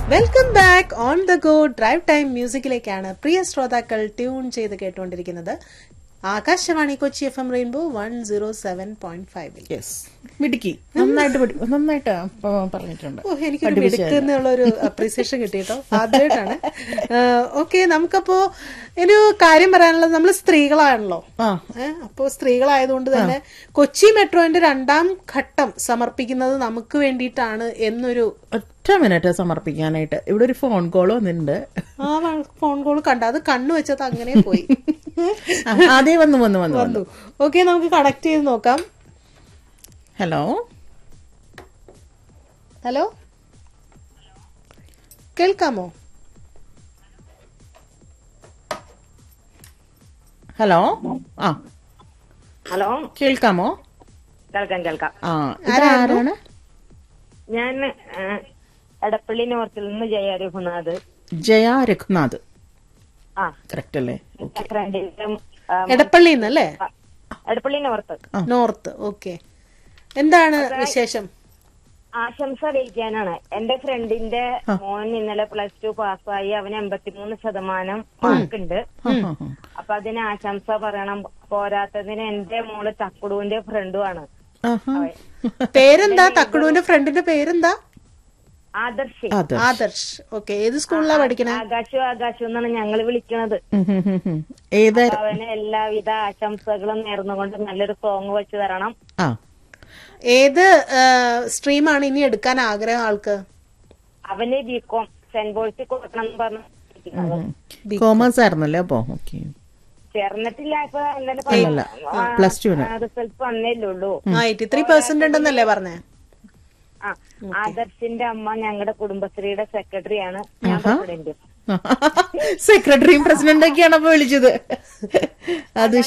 Welcome back on the go drive time മ്യൂസിക്കിലേക്കാണ് പ്രിയ ശ്രോതാക്കൾ ട്യൂൺ ചെയ്ത് കേട്ടുകൊണ്ടിരിക്കുന്നത് Akashvani Kochi F M rainbow one zero seven point ഫൈവിൽ യെസ് മിടുക്കി നന്നായിട്ട് പഠി- നന്നായിട്ട് പ- പറഞ്ഞിട്ടുണ്ട് ഓ എനിക്കൊരു മിടുക്കെന്നുള്ള ഒരു അപ്രീസിയേഷൻ കിട്ടിട്ടോ ആദ്യമായിട്ടാണ് ഓക്കെ നമുക്കപ്പോ ഒരു കാര്യം പറയാനുള്ളത് നമ്മൾ സ്ത്രീകളാണല്ലോ ആ ഏഹ് അപ്പോ സ്ത്രീകളായതുകൊണ്ട് തന്നെ കൊച്ചി മെട്രോന്റെ രണ്ടാം ഘട്ടം സമർപ്പിക്കുന്നത് നമുക്ക് വേണ്ടിയിട്ടാണ് എന്നൊരു ഒറ്റ മിനിറ്റ് സമർപ്പിക്കാനായിട്ട് ഇവിടെ ഒരു ഫോൺ കോൾ വന്നിട്ടുണ്ട് ആ ഫോൺ കോൾ കണ്ട അത് കണ്ണു വെച്ചത് അങ്ങനെ പോയി ആ, ആദ്യം വന്നു വന്നു വന്നു വന്നു വന്നു ഓക്കെ നമുക്ക് കണക്ട് ചെയ്ത് നോക്കാം ഹലോ ഹലോ കേൾക്കാമോ ഹലോ ആ ഹലോ കേൾക്കാമോ കേൾക്കാം കേൾക്കാം ആ ഇതാരാണ് ഞാൻ ആ, എടപ്പള്ളി നോർത്തിൽ നിന്ന് ജയ രഘുനാഥ് ജയ രഘുനാഥ് ആ കറക്റ്റ് അല്ലേ എന്റെ ഫ്രണ്ടിന്റെ ആ, എടപ്പള്ളി നിന്നല്ലേ എടപ്പള്ളി നോർത്ത് നോർത്ത് ഓക്കെ എന്താണ് വിശേഷം ആശംസ അറിയിക്കാനാണ് എന്റെ ഫ്രണ്ടിന്റെ മോൻ ഇന്നലെ പ്ലസ് ടു പാസ്സായി അവന് എൺപത്തിമൂന്ന് ശതമാനം മാർക്കുണ്ട് ആ, ആ, ആ. അപ്പൊ അതിന് ആശംസ പറയണം പോരാത്തതിന് എന്റെ മോള് തക്കുടുവിന്റെ ഫ്രണ്ടുമാണ് ആഹാ. പേരെന്താ തക്കടൂന്റെ ഫ്രണ്ടിന്റെ പേരെന്താ ആദർശി അതെ ആദർശ് ഓക്കെ ഏത് സ്കൂളിലാ പഠിക്കണേ ആകാശു ആകാശു എന്നാണ് ഞങ്ങൾ വിളിക്കണത് ഉം, ഉം, ഉം, ഉം. ഏതാ അപ്പൊ അവന് എല്ലാവിധ ആശംസകളും നേർന്നുകൊണ്ട് നല്ലൊരു സോങ് വെച്ച് തരണം ആ ഏത് സ്ട്രീമാണ് ഇനി എടുക്കാൻ ആഗ്രഹം ആൾക്ക് അവന് ബികോം സെന്റ് പോൾസി കൊടുക്കണം എന്ന് പറഞ്ഞു കോമേഴ്സ് ആയിരുന്നല്ലേ അപ്പോ ഓക്കെ ചേർന്നിട്ടില്ല ഇപ്പൊ എന്തായാലും അല്ലല്ല പ്ലസ് ടുവിന് റിസൾട്ട് വന്നേല്ലേ ഉള്ളൂ ആ എയ്റ്റി ത്രീ പെർസെന്റ് ഉണ്ടെന്നല്ലേ പറഞ്ഞേ ആ ആദർശിന്റെ അമ്മ ഞങ്ങളുടെ കുടുംബശ്രീയുടെ സെക്രട്ടറിയാണ് ഞാൻ പ്രസിഡന്റ് സെക്രട്ടറിയും പ്രസിഡന്റ് ഒക്കെയാണ് അപ്പൊ വിളിച്ചത് അത്